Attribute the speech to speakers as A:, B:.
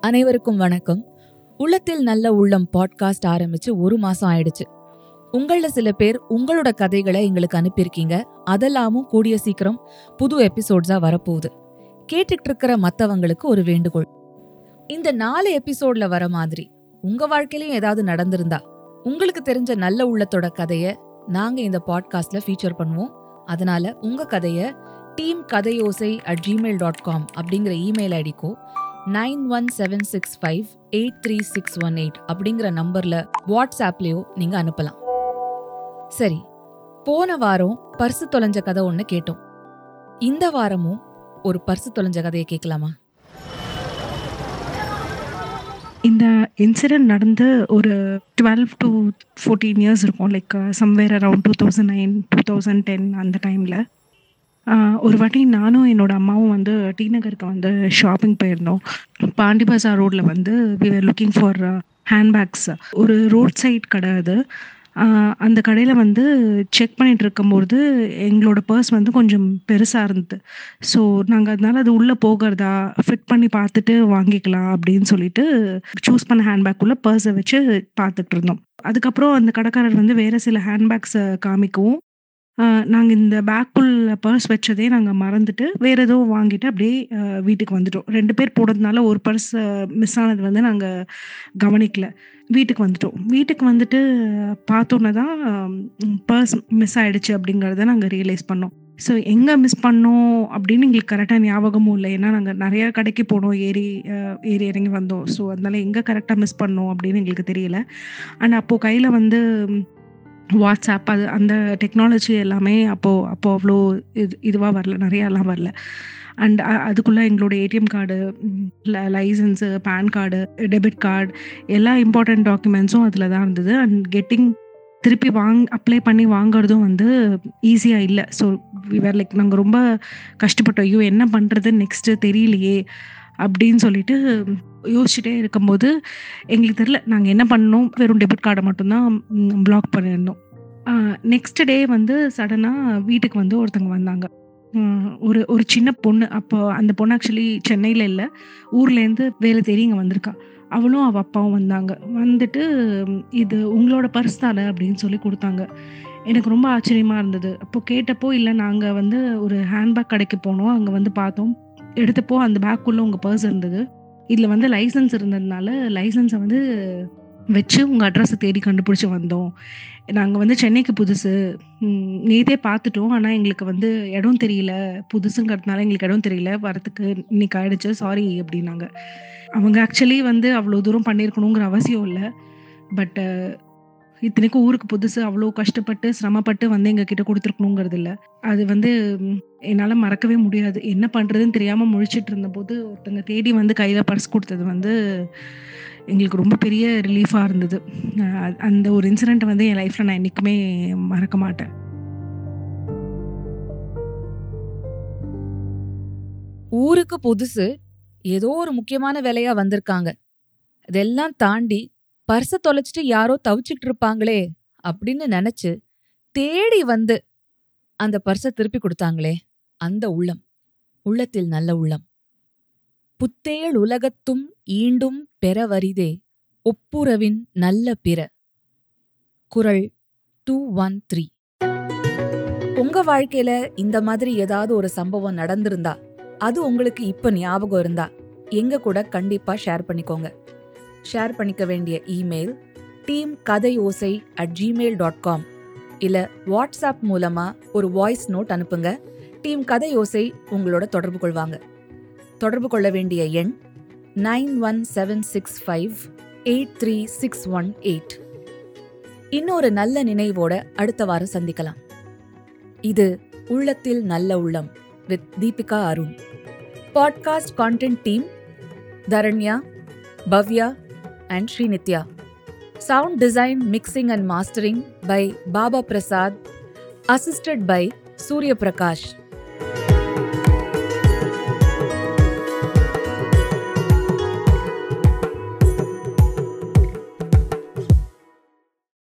A: அனைவருக்கும் வணக்கம் உள்ளத்தில் நல்ல உள்ளம் பாட்காஸ்ட் ஆரம்பிச்சு ஒரு மாசம் ஆயிடுச்சு உங்கள சில பேர் உங்களோட கதைகளை எங்களுக்கு அனுப்பியிருக்கீங்க அதெல்லாமும் கூடிய சீக்கிரம் புது எபிசோட்ஸா வரப்போகுது கேட்டுட்டு இருக்கிற மத்தவங்களுக்கு ஒரு வேண்டுகோள் இந்த நாலு எபிசோட்ல வர மாதிரி உங்க வாழ்க்கையிலயும் ஏதாவது நடந்திருந்தா உங்களுக்கு தெரிஞ்ச நல்ல உள்ளத்தோட கதைய நாங்க இந்த பாட்காஸ்ட்ல ஃபீச்சர் பண்ணுவோம் அதனால உங்க கதைய team Kathaiyosai at Gmail dot com அப்படிங்கிற இமெயில் ஐடிக்கோ nine one seven six five eight three six one eight அப்படிங்கிற நம்பர்ல வாட்ஸ்ஆப்லயோ நீங்க அனுப்பலாம் சரி போன வாரம் பர்சு தொலைஞ்ச கதை ஒன்று கேட்டோம் இந்த வாரமும் ஒரு பர்சு தொலைஞ்ச கதையை கேட்கலாமா
B: இந்த இன்சிடென்ட் நடந்து ஒரு டுவெல் டு ஃபோர்டீன் இயர்ஸ் இருக்கும் like somewhere around two thousand nine two thousand ten அந்த டைமில் ஒரு வாட்டி நானும் என்னோட அம்மாவும் வந்து டி நகருக்கு வந்து ஷாப்பிங் போயிருந்தோம் பாண்டி பஜார் ரோட்டில் வந்து we are looking for handbags ஒரு ரோட் சைட் கடை அது ஆஹ் அந்த கடையில் வந்து செக் பண்ணிட்டு இருக்கும்போது எங்களோட பர்ஸ் வந்து கொஞ்சம் பெருசாக இருந்தது ஸோ நாங்கள் அதனால அது உள்ளே போகிறதா ஃபிட் பண்ணி பார்த்துட்டு வாங்கிக்கலாம் அப்படின்னு சொல்லிட்டு சூஸ் பண்ண ஹேண்ட்பேக்குள்ளே பர்ஸை வச்சு பார்த்துட்டு இருந்தோம் அதுக்கப்புறம் அந்த கடைக்காரர் வந்து வேறு சில ஹேண்ட்பேக்ஸை காமிக்கவும் நாங்கள் இந்த பேக்குள்ள பர்ஸ் வச்சதே நாங்கள் மறந்துட்டு வேறு ஏதோ வாங்கிட்டு அப்படியே ஆஹ் வீட்டுக்கு வந்துட்டோம் ரெண்டு பேர் போனதுனால ஒரு பர்ஸ் மிஸ் ஆனது வந்து நாங்கள் கவனிக்கல வீட்டுக்கு வந்துட்டோம் வீட்டுக்கு வந்துட்டு பார்த்தோன்னே தான் பர்ஸ் மிஸ் ஆயிடுச்சு அப்படிங்கிறத நாங்கள் ரியலைஸ் பண்ணோம் ஸோ எங்கே மிஸ் பண்ணோம் அப்படின்னு எங்களுக்கு கரெக்டாக ஞாபகமும் இல்லை ஏன்னா நாங்கள் நிறைய கடைக்கு போனோம் ஏறி அஹ், ஏறி இறங்கி வந்தோம் ஸோ அதனால எங்கே கரெக்டாக மிஸ் பண்ணோம் அப்படின்னு எங்களுக்கு தெரியல அண்ட் அப்போது கையில் வந்து வாட்ஸ்அப் அது அந்த டெக்னாலஜி எல்லாமே அப்போது அப்போது அவ்வளோ இது இதுவாக வரல நிறையாலாம் வரல அண்ட் அதுக்குள்ளே எங்களோட ATM card licence PAN card debit card எல்லா இம்பார்ட்டண்ட் டாக்குமெண்ட்ஸும் அதில் தான் இருந்தது அண்ட் கெட்டிங் திருப்பி வாங் அப்ளை பண்ணி வாங்குறதும் வந்து ஈஸியாக இல்லை ஸோ வேர் லைக் நாங்கள் ரொம்ப கஷ்டப்பட்டோம் ஐயோ என்ன பண்ணுறது நெக்ஸ்ட்டு தெரியலையே அப்படின்னு சொல்லிட்டு யோசிச்சுட்டே இருக்கும்போது எங்களுக்கு தெரில நாங்கள் என்ன பண்ணோம் வெறும் டெபிட் கார்டை மட்டும்தான் பிளாக் பண்ணியிருந்தோம் நெக்ஸ்ட் டே வந்து சடனாக வீட்டுக்கு வந்து ஒருத்தங்க வந்தாங்க உம், ஒரு ஒரு சின்ன பொண்ணு அப்போ அந்த பொண்ணு ஆக்சுவலி சென்னையில் இல்லை ஊர்லேருந்து வேலை தேடி இங்கே வந்திருக்கா அவளும் அவள் அப்பாவும் வந்தாங்க வந்துட்டு உம், இது உங்களோட பர்ஸ் தானே அப்படின்னு சொல்லி கொடுத்தாங்க எனக்கு ரொம்ப ஆச்சரியமாக இருந்தது அப்போ கேட்டப்போ இல்லை நாங்கள் வந்து ஒரு ஹேண்ட்பேக் கடைக்கு போனோம் அங்கே வந்து பார்த்தோம் எடுத்தப்போ அந்த பேக்குள்ளே உங்கள் பர்ஸ் இருந்தது இதில் வந்து லைசன்ஸ் இருந்ததுனால லைசன்ஸை வந்து வச்சு உங்கள் அட்ரஸை தேடி கண்டுபிடிச்சி வந்தோம் நாங்கள் வந்து சென்னைக்கு புதுசு ம், நேத்தே பார்த்துட்டோம் ஆனால் எங்களுக்கு வந்து இடம் தெரியல புதுசுங்கிறதுனால எங்களுக்கு இடம் தெரியல வரத்துக்கு இன்னைக்கு ஆயிடுச்சு சாரி அப்படின்னாங்க அவங்க ஆக்சுவலி வந்து அவ்வளோ தூரம் பண்ணியிருக்கணுங்கிற அவசியம் இல்லை பட் இத்தனைக்கும் ஊருக்கு புதுசு அவ்வளோ கஷ்டப்பட்டு சிரமப்பட்டு வந்து எங்க கிட்ட கொடுத்துருக்கணுங்கிறது இல்லை அது வந்து ம், என்னால மறக்கவே முடியாது என்ன பண்றதுன்னு தெரியாம முழிச்சிட்டு இருந்தபோது ஒருத்தங்க தேடி வந்து கையில பர்ஸ் கொடுத்தது வந்து எங்களுக்கு ரொம்ப பெரிய ரிலீஃபா இருந்தது அஹ் அந்த ஒரு இன்சிடென்ட் வந்து என் லைஃப்ல நான் என்னைக்குமே மறக்க மாட்டேன்
A: ஊருக்கு புதுசு ஏதோ ஒரு முக்கியமான வேலையா வந்திருக்காங்க இதெல்லாம் தாண்டி பர்ஸ தொலைச்சிட்டு யாரோ தவிச்சுக்கிட்டு இருப்பாங்களே அப்படின்னு நினைச்சு தேடி வந்து அந்த பர்ஸ திருப்பி கொடுத்தாங்களே அந்த உள்ளம் உள்ளத்தில் நல்ல உள்ளம் புத்தேள் உலகத்தும் ஈண்டும் பெறவரிதே ஒப்புரவின் நல்ல பிற குரல் டூ ஒன் த்ரீ உங்க வாழ்க்கையில இந்த மாதிரி ஏதாவது ஒரு சம்பவம் நடந்திருந்தா அது உங்களுக்கு இப்ப ஞாபகம் இருந்தா எங்க கூட கண்டிப்பா ஷேர் பண்ணிக்கோங்க ஷேர் பண்ணிக்க வேண்டிய email team Kathai Osai at Gmail dot com இல்ல வாட்ஸ்அப் மூலமா ஒரு வாய்ஸ் நோட் அனுப்புங்க டீம் கதை ஓசை உங்களோட தொடர்பு கொள்வாங்க தொடர்பு கொள்ள வேண்டிய எண் nine one seven six five eight three six one eight இன்னொரு நல்ல நினைவோட அடுத்த வாரம் சந்திக்கலாம் இது உள்ளத்தில் நல்ல உள்ளம் with Deepika Arun podcast content team Dharanya Bhavya and Srinithya sound design mixing and mastering by Baba Prasad assisted by Surya Prakash